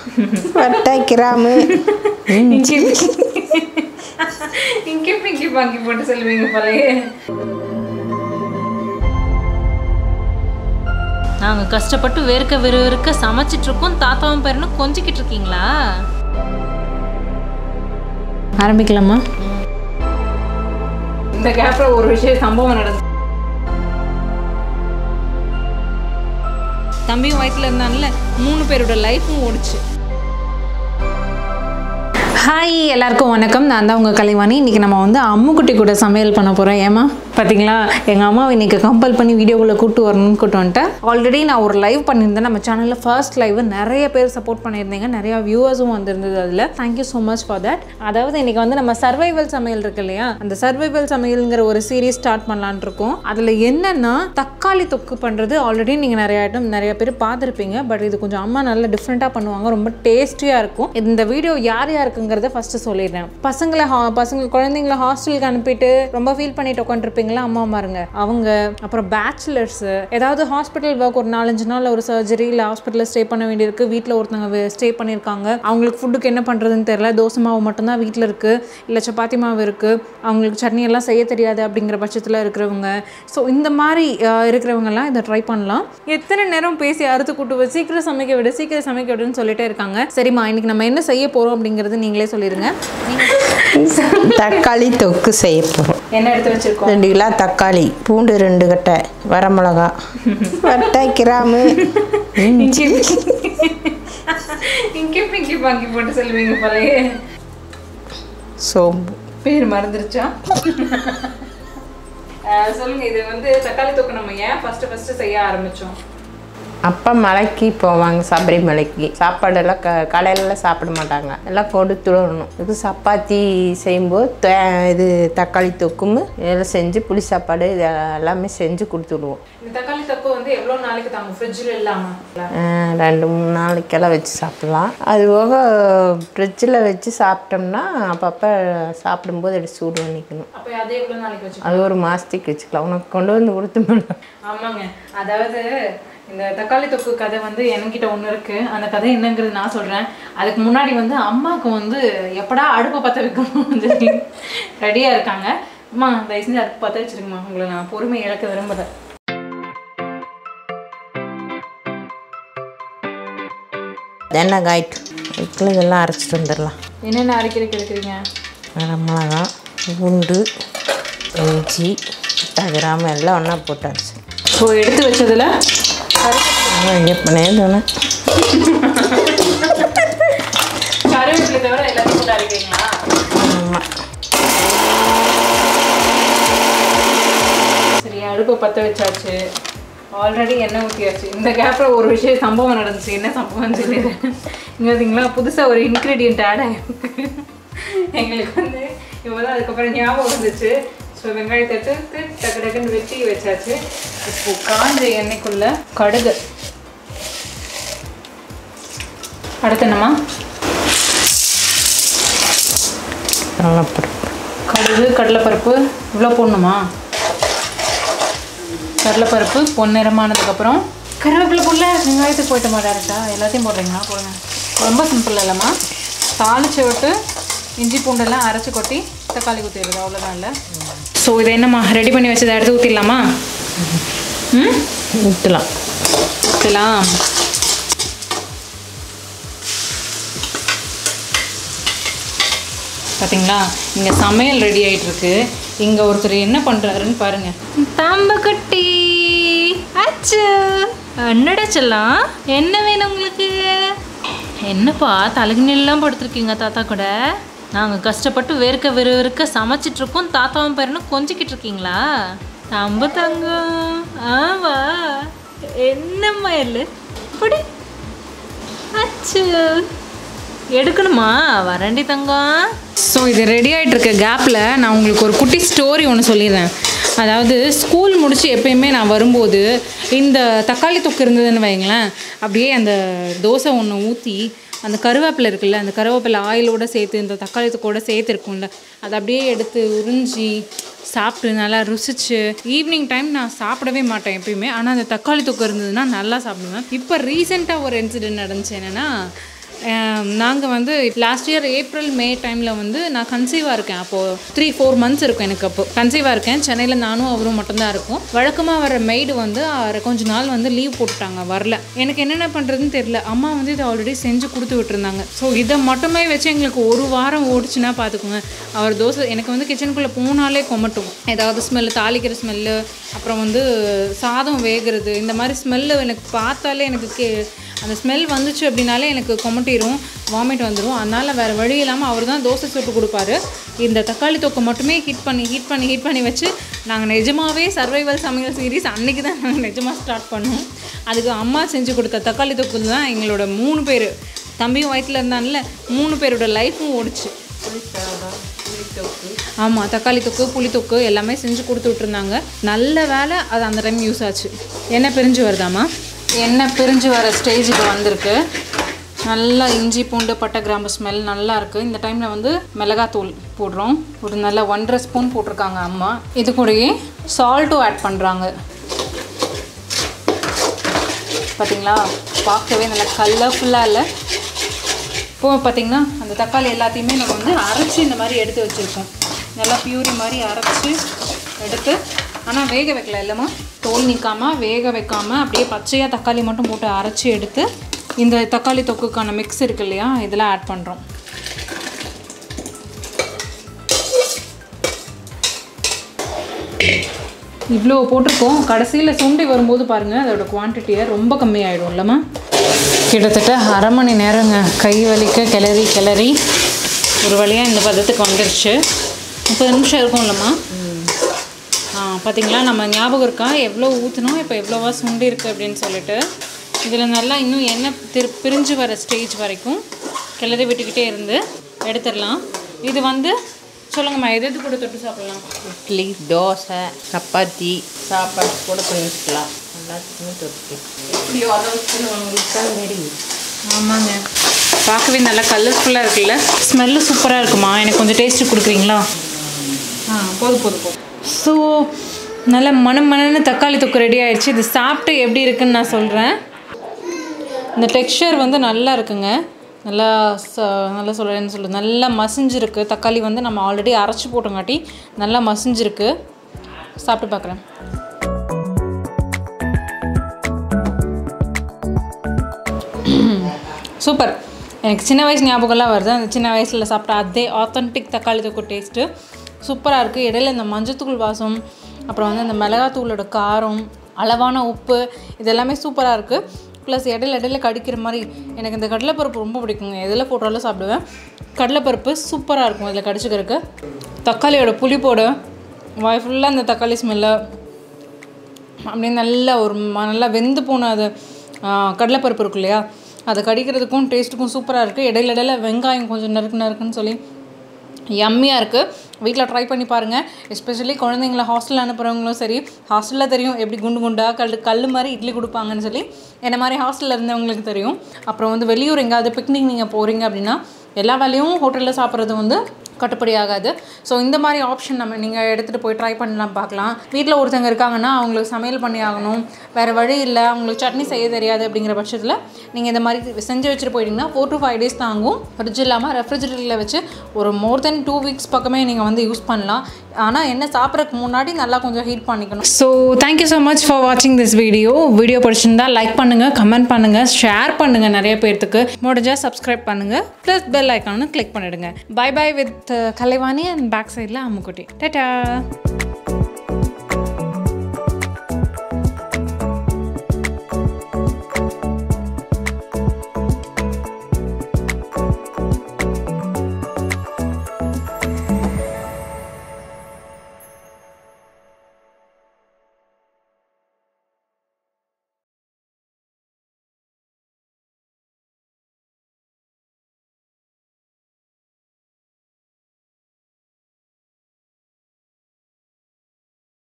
வட்டை gram இங்கே இங்கே பிங்கி பாங்கி போட்டு சொல்லுவீங்க போலயே நாங்கள் கஷ்டப்பட்டு வேர்க்க விறுவிறுக்க சமைச்சிட்டு இருக்கோம் தாத்தாவும் பேரனும் கொஞ்சிக்கிட்டு இருக்கீங்களா ஆரம்பிக்கலாமா இந்த கேப்ல ஒரு விஷயம் சம்பவம் நடந்து தம்பியும் வயிற்றுல இருந்தான்ல மூணு பேரோட லைஃப்பும் ஓடிச்சு ஹாய் எல்லாருக்கும் வணக்கம் நான் தான் உங்கள் கலைவாணி இன்றைக்கி நம்ம வந்து அம்முக்குட்டி கூட சமையல் பண்ண போகிறோம் ஏமா பார்த்தீங்களா எங்கள் அம்மாவை இன்றைக்கி கம்பல் பண்ணி வீடியோக்குள்ளே கூட்டு வரணும்னு கூட்டு வந்துட்டேன் ஆல்ரெடி நான் ஒரு லைவ் பண்ணியிருந்தேன் நம்ம சேனலில் ஃபர்ஸ்ட் லைவ் நிறைய பேர் சப்போர்ட் பண்ணியிருந்தீங்க நிறையா வியூவர்ஸும் வந்திருந்தது அதில் thank you so much for that அதாவது இன்றைக்கி வந்து நம்ம சர்வைவல் சமையல் இருக்கு இல்லையா அந்த சர்வைவல் சமையல்ங்கிற ஒரு சீரீஸ் ஸ்டார்ட் பண்ணலான் இருக்கோம் அதில் என்னென்னா தக்காளி தொக்கு பண்ணுறது ஆல்ரெடி நீங்கள் நிறைய ஐட்டம் நிறைய பேர் பார்த்துருப்பீங்க பட் இது கொஞ்சம் அம்மா நல்லா டிஃப்ரெண்ட்டாக பண்ணுவாங்க ரொம்ப டேஸ்டியாக இருக்கும் இந்த வீடியோ யார் யாருக்குங்கிறத ஃபஸ்ட்டு சொல்லிடுறேன் பசங்களை ஹா பசங்க குழந்தைங்கள ஹாஸ்டலுக்கு அனுப்பிட்டு ரொம்ப ஃபீல் பண்ணிட்டு உட்காந்துருப்பீங்களா அம்மா மாருங்க அவங்க அப்புறம் பேச்சுலர்ஸு ஏதாவது ஹாஸ்பிட்டல் ஒர்க் ஒரு நாலஞ்சு நாள் ஒரு சர்ஜரி இல்லை ஹாஸ்பிட்டலில் ஸ்டே பண்ண வேண்டியிருக்கு வீட்டில் ஒருத்தவங்க ஸ்டே பண்ணியிருக்காங்க அவங்களுக்கு ஃபுட்டுக்கு என்ன பண்ணுறதுன்னு தெரியல தோசை மாவு மட்டும்தான் வீட்டில் இருக்குது இல்லை சப்பாத்தி மாவு இருக்குது அவங்களுக்கு சட்னி எல்லாம் செய்ய தெரியாது அப்படிங்கிற பட்சத்தில் இருக்கிறவங்க ஸோ இந்த மாதிரி அஹ், இருக்கிறவங்கெல்லாம் இதை ட்ரை பண்ணலாம் எத்தனை நேரம் பேசி அறுத்து கூட்டு வச்சு சீக்கிரம் சமைக்க விடு சீக்கிரம் சமைக்க விடுன்னு சொல்லிட்டே இருக்காங்க சரிம்மா இன்னைக்கு நம்ம என்ன செய்ய போகிறோம் அப்படிங்கிறது நீங்களே சொல்லிடுங்க தக்காளி தொக்கு செய்ய போகிறோம் என்ன எடுத்து வச்சிருக்கோம் ரெண்டு கிலோ தக்காளி பூண்டு ரெண்டு கட்டை வரமிளகா வட்டை கிராமு இங்கே இங்கே பிங்கி பாங்கி போட்டு சொல்லுவீங்க போலயே சோம்பு பேர் மறந்துருச்சா அஹ் சொல்லுங்க இது வந்து தக்காளி தொக்கு நம்ம ஏன் ஃபர்ஸ்ட் ஃபர்ஸ்ட் செய்ய ஆரம்பிச்சோம் அப்பா மலைக்கு போவாங்க சபரிமலைக்கு சாப்பாடெல்லாம் க கடையிலலாம் சாப்பிட மாட்டாங்க எல்லாம் கொடுத்து விடணும் இது சப்பாத்தி செய்யும்போது தே- இது தக்காளி தொக்கும் இதெல்லாம் செஞ்சு புளி சாப்பாடு இது எல்லாமே செஞ்சு கொடுத்து விடுவோம் இந்த தக்காளி தொக்கு வந்து எவ்வளோ நாளைக்கு தாங்க ஃப்ரிட்ஜில் இல்லாமல் ஆஹ் ரெண்டு மூணு நாளைக்கெல்லாம் வச்சு சாப்பிடலாம் அது போக ஃப்ரிட்ஜில் வச்சு சாப்பிட்டோம்னா அப்பப்போ சாப்பிடும்போது எடுத்து சூடு பண்ணிக்கணும் அப்போ அதே எவ்வளோ நாளைக்கு வச்சு அது ஒரு மாதத்துக்கு வச்சுக்கலாம் உனக்கு கொண்டு வந்து கொடுத்து ஆமாங்க அதாவது இந்த தக்காளி தொக்கு கதை வந்து என்கிட்ட ஒன்று இருக்கு அந்த கதை என்னங்கிறது நான் சொல்கிறேன் அதுக்கு முன்னாடி வந்து அம்மாவுக்கு வந்து எப்படா அடுப்பை பற்ற வைக்கணும் சொல்லி ரெடியாக இருக்காங்க அம்மா தயவு செஞ்சு அடுப்பு பற்ற வச்சிருங்கம்மா உங்களை நான் பொறுமை இழக்க விரும்புகிறேன் எண்ணெய் காய்ட்டு இதுக்குள்ள இதெல்லாம் அரைச்சிட்டு வந்துடலாம் என்னென்ன அரைக்கிறதுக்கு எடுக்கிறீங்க வரமிளகா பூண்டு இஞ்சி கிராமம் எல்லாம் ஒன்றா போட்டு அரைச்சி ஸோ எடுத்து வச்சதில் எப்பனே தோணும் கருவேப்பிலை தவிர எல்லாத்தையும் போட்டு அரைக்கிறீங்களா ஆமாம் சரி அடுப்பை பற்ற வச்சாச்சு ஆல்ரெடி எண்ணெய் ஊற்றியாச்சு இந்த கேப்பில் ஒரு விஷயம் சம்பவம் நடந்துச்சு என்ன சம்பவம்னு சொல்லிடுறேன் இங்கே பார்த்தீங்களா புதுசாக ஒரு இன்க்ரீடியன்ட் ஆட் ஆகிருக்கு எங்களுக்கு வந்து இப்போ தான் அதுக்கப்புறம் ஞாபகம் வந்துச்சு ஸோ வெங்காயத்தை எடுத்து டக்கு டக்குன்னு வெட்டி வச்சாச்சு இப்போ காஞ்ச எண்ணெய்க்குள்ள கடுகு அடுத்து என்னம்மா கடலைப்பருப்பு கடுகு கடலைப்பருப்பு இவ்வளோ போடணுமா கடலைப்பருப்பு பொன்னிறமானதுக்கப்புறம் கருவேப்பிலை போடல வெங்காயத்துக்கு போயிட்டோமா டேரெக்டா எல்லாத்தையும் போடுறீங்களா போடுங்க ரொம்ப சிம்பிள் இல்லைம்மா தாளிச்சு விட்டு இஞ்சி பூண்டெல்லாம் அரைச்சி கொட்டி தக்காளி ஊற்றிடுறது அவ்வளோதான் இல்லை ஸோ இதை என்னம்மா ரெடி பண்ணி வச்சதை எடுத்து ஊற்றிடலாமா ம் ஊற்றலாம் ஊற்றலாம் பார்த்தீங்களா இங்கே சமையல் ரெடி ஆயிட்டு இருக்கு இங்கே ஒருத்தர் என்ன பண்ணுறாருன்னு பாருங்க தாம்பக்குட்டி அச்சு என்னடா செல்லம் என்ன வேணும் உங்களுக்கு என்னப்பா தலகுனிலாம் படுத்துருக்கீங்க தாத்தா கூட நாங்கள் கஷ்டப்பட்டு வேர்க்க விறுவிறுக்க சமைச்சிட்டு இருக்கோம் தாத்தாவும் பேரனும் கொஞ்சிக்கிட்டு இருக்கீங்களா தம்ப தங்கம் ஆவா என்னம்மா இல்லை இப்படி அச்சு எடுக்கணுமா வரண்டி தங்கம் ஸோ இது ரெடி ஆகிட்டு இருக்க கேப்பில் நான் உங்களுக்கு ஒரு குட்டி ஸ்டோரி ஒன்று சொல்லிடுறேன் அதாவது ஸ்கூல் முடிச்சு எப்பயுமே நான் வரும்போது இந்த தக்காளி தொக்கு இருந்ததுன்னு வைங்களேன் அப்படியே அந்த தோசை ஒன்று ஊற்றி அந்த கருவேப்பிலை இருக்குல்ல அந்த கருவேப்பிலை ஆயிலோட சேர்த்து இந்த தக்காளி தொக்கோட சேர்த்து இருக்கும்ல அதை அப்படியே எடுத்து உறிஞ்சி சாப்பிட்டு நல்லா ருசிச்சு ஈவினிங் டைம் நான் சாப்பிடவே மாட்டேன் எப்பயுமே ஆனால் அந்த தக்காளி தொக்கு இருந்ததுன்னா நல்லா சாப்பிடுவேன் இப்போ ரீசெண்டாக ஒரு இன்சிடென்ட் நடந்துச்சு என்னென்னா நாங்கள் வந்து லாஸ்ட் இயர் ஏப்ரல் மே டைமில் வந்து நான் கன்சீவாக இருக்கேன் அப்போது த்ரீ ஃபோர் மந்த்ஸ் இருக்கும் எனக்கு அப்போ கன்சீவாக இருக்கேன் சென்னையில் நானும் அவரும் மட்டும்தான் இருக்கும் வழக்கமாக வர மெய்டு வந்து அவர் கொஞ்ச நாள் வந்து லீவ் போட்டுட்டாங்க வரல எனக்கு என்னென்ன பண்ணுறதுன்னு தெரியல அம்மா வந்து இதை ஆல்ரெடி செஞ்சு கொடுத்து விட்டுருந்தாங்க ஸோ இதை மட்டுமே வச்சு எங்களுக்கு ஒரு வாரம் ஓடிச்சுன்னா பார்த்துக்கோங்க அவர் தோசை எனக்கு வந்து கிச்சனுக்குள்ளே போனாலே கொமட்டும் ஏதாவது ஸ்மெல்லு தாளிக்கிற ஸ்மெல்லு அப்புறம் வந்து சாதம் வேகிறது இந்த மாதிரி ஸ்மெல்லு எனக்கு பார்த்தாலே எனக்கு கே அந்த ஸ்மெல் வந்துச்சு அப்படின்னாலே எனக்கு கொமட்டிரும் வாமிட் வந்துடும் அதனால் வேறு வழி இல்லாமல் அவர் தான் தோசை சுட்டு கொடுப்பாரு இந்த தக்காளி தொக்கை மட்டுமே ஹீட் பண்ணி ஹீட் பண்ணி ஹீட் பண்ணி வச்சு நாங்கள் நிஜமாவே சர்வைவல் சமையல் சீரிஸ் அன்றைக்கி தான் நாங்கள் நிஜமாக ஸ்டார்ட் பண்ணோம் அதுக்கு அம்மா செஞ்சு கொடுத்த தக்காளி தொக்கு தான் எங்களோட மூணு பேர் தம்பியும் வயிற்றில் இருந்தான்ல மூணு பேரோட லைஃப்பும் ஓடிச்சு ஆமாம் தக்காளி தொக்கு புளி தொக்கு எல்லாமே செஞ்சு கொடுத்து விட்ருந்தாங்க நல்ல வேலை அது அந்த டைம் யூஸ் ஆச்சு எண்ணெய் பிரிஞ்சு வருதாம்மா எண்ணெய் பிரிஞ்சு வர ஸ்டேஜுக்கு வந்திருக்கு நல்லா இஞ்சி பூண்டு பட்டை கிராம்பு ஸ்மெல் நல்லா இருக்குது இந்த டைமில் வந்து மிளகாத்தூள் போடுறோம் ஒரு நல்ல ஒன்றரை ஸ்பூன் போட்டிருக்காங்க அம்மா இது கூடயே சால்ட்டும் ஆட் பண்ணுறாங்க பார்த்தீங்களா பார்க்கவே நல்லா கலர்ஃபுல்லாக இல்லை இப்போ பார்த்தீங்கன்னா அந்த தக்காளி எல்லாத்தையுமே நம்ம வந்து அரைச்சி இந்த மாதிரி எடுத்து வச்சுருக்கோம் நல்லா பியூரி மாதிரி அரைச்சி எடுத்து ஆனால் வேக வைக்கல இல்லைம்மா தோல் நீக்காமல் வேக வைக்காமல் அப்படியே பச்சையாக தக்காளி மட்டும் போட்டு அரைச்சி எடுத்து இந்த தக்காளி தொக்குக்கான மிக்ஸ் இருக்கு இல்லையா இதெல்லாம் ஆட் பண்ணுறோம் இவ்வளோ போட்டிருக்கோம் கடைசியில் சுண்டி வரும்போது பாருங்கள் அதோட குவான்டிட்டியை ரொம்ப கம்மியாயிடும் இல்லைம்மா கிட்டத்தட்ட அரை மணி நேரங்க கை வலிக்க கிளறி கிளறி ஒரு வழியாக இந்த பதத்துக்கு வந்துருச்சு முப்பது நிமிஷம் இருக்கும் இல்லைம்மா ஆ பார்த்தீங்களா நம்ம ஞாபகம் இருக்கா எவ்வளோ ஊற்றினோம் இப்போ எவ்வளோவா சுண்டி இருக்கு அப்படின்னு சொல்லிட்டு இதில் நல்லா இன்னும் எண்ணெய் திரு பிரிஞ்சு வர ஸ்டேஜ் வரைக்கும் கிளறி விட்டுக்கிட்டே இருந்து எடுத்துடலாம் இது வந்து சொல்லுங்கம்மா எது எது கூட தொட்டு சாப்பிடலாம் இட்லி தோசை சப்பாத்தி சாப்பாடு கூட பண்ணிக்கலாம் எல்லாத்துக்குமே தொட்டு எப்படியோ அளவுக்கு உங்களுக்கு தான் ரெடி ஆமாங்க பார்க்கவே நல்லா கலர்ஃபுல்லாக இருக்குல்ல ஸ்மெல்லு சூப்பராக இருக்குமா எனக்கு கொஞ்சம் டேஸ்ட்டு கொடுக்குறீங்களா ஆ போதும் போதும் போதும் ஸோ நல்ல மனம் மனன்னு தக்காளி தொக்கு ரெடி ஆயிடுச்சு இது சாப்பிட்டு எப்படி இருக்குன்னு நான் சொல்கிறேன் இந்த டெக்ஸ்சர் வந்து நல்லா இருக்குங்க நல்லா ச நல்லா சொல்கிறேன்னு சொல்லுது நல்லா மசிஞ்சிருக்கு தக்காளி வந்து நம்ம ஆல்ரெடி அரைச்சி போட்டங்காட்டி நல்லா மசிஞ்சிருக்கு சாப்பிட்டு பார்க்குறேன் சூப்பர் எனக்கு சின்ன வயசு ஞாபகம்லாம் வருது அந்த சின்ன வயசில் சாப்பிட்ட அதே ஆத்தென்டிக் தக்காளி தொக்கு டேஸ்ட்டு சூப்பராக இருக்குது இடையில இந்த மஞ்சத்தூள் வாசம் அப்புறம் வந்து இந்த மிளகாத்தூளோட காரம் அளவான உப்பு இது எல்லாமே சூப்பராக இருக்குது ப்ளஸ் இடையில இடையில கடிக்கிற மாதிரி எனக்கு இந்த கடலைப்பருப்பு ரொம்ப பிடிக்குங்க எதில் போட்டாலும் சாப்பிடுவேன் கடலைப்பருப்பு சூப்பராக இருக்கும் இதில் கடிச்சிக்கிறதுக்கு தக்காளியோட புளிப்போட வாய் ஃபுல்லாக இந்த தக்காளி ஸ்மெல்லு அப்படியே நல்லா ஒரு ம- நல்லா வெந்து போன அது ஆ, கடலைப்பருப்பு இருக்கு இல்லையா அதை கடிக்கிறதுக்கும் டேஸ்ட்டுக்கும் சூப்பராக இருக்குது இடையில இடையில வெங்காயம் கொஞ்சம் நறுக்கு நறுக்குன்னு சொல்லி யம்மியாக இருக்குது வீட்டில் ட்ரை பண்ணி பாருங்கள் எஸ்பெஷலி குழந்தைங்கள ஹாஸ்டல் அனுப்புகிறவங்களும் சரி ஹாஸ்டலில் தெரியும் எப்படி குண்டு குண்டா கல் கல் மாதிரி இட்லி கொடுப்பாங்கன்னு சொல்லி என்ன மாதிரி ஹாஸ்டலில் இருந்தவங்களுக்கு தெரியும் அப்புறம் வந்து வெளியூர் எங்கேயாவது பிக்னிக் நீங்கள் போகிறீங்க அப்படின்னா எல்லா வேலையும் ஹோட்டலில் சாப்பிட்றது வந்து கட்டுப்படி ஆகாது ஸோ இந்த மாதிரி ஆப்ஷன் நம்ம நீங்கள் எடுத்துகிட்டு போய் ட்ரை பண்ணலாம் பார்க்கலாம் வீட்டில் ஒருத்தங்க இருக்காங்கன்னா அவங்களுக்கு சமையல் பண்ணி ஆகணும் வேறு வழி இல்லை அவங்களுக்கு சட்னி செய்ய தெரியாது அப்படிங்கிற பட்சத்தில் நீங்கள் இந்த மாதிரி செஞ்சு வச்சுட்டு போயிட்டீங்கன்னா ஃபோர் to ஃபைவ் டேஸ் தாங்கும் ஃப்ரிட்ஜ் இல்லாமல் ரெஃப்ரிஜரேட்டரில் வச்சு ஒரு மோர் தென் டூ வீக்ஸ் பக்கமே நீங்கள் வந்து யூஸ் பண்ணலாம் ஆனால் என்ன சாப்பிட்றதுக்கு முன்னாடி நல்லா கொஞ்சம் ஹீட் பண்ணிக்கணும் so thank you so much for வாட்சிங் திஸ் வீடியோ வீடியோ பிடிச்சிருந்தா லைக் பண்ணுங்கள் கமெண்ட் பண்ணுங்கள் ஷேர் பண்ணுங்கள் நிறைய பேர்த்துக்கு முடிஞ்சால் சப்ஸ்கிரைப் பண்ணுங்கள் ப்ளஸ் பெல் ஐக்கானு கிளிக் பண்ணிடுங்க bye bye with Kalaivani and back சைடில் அம்முக்குட்டி டேட்டா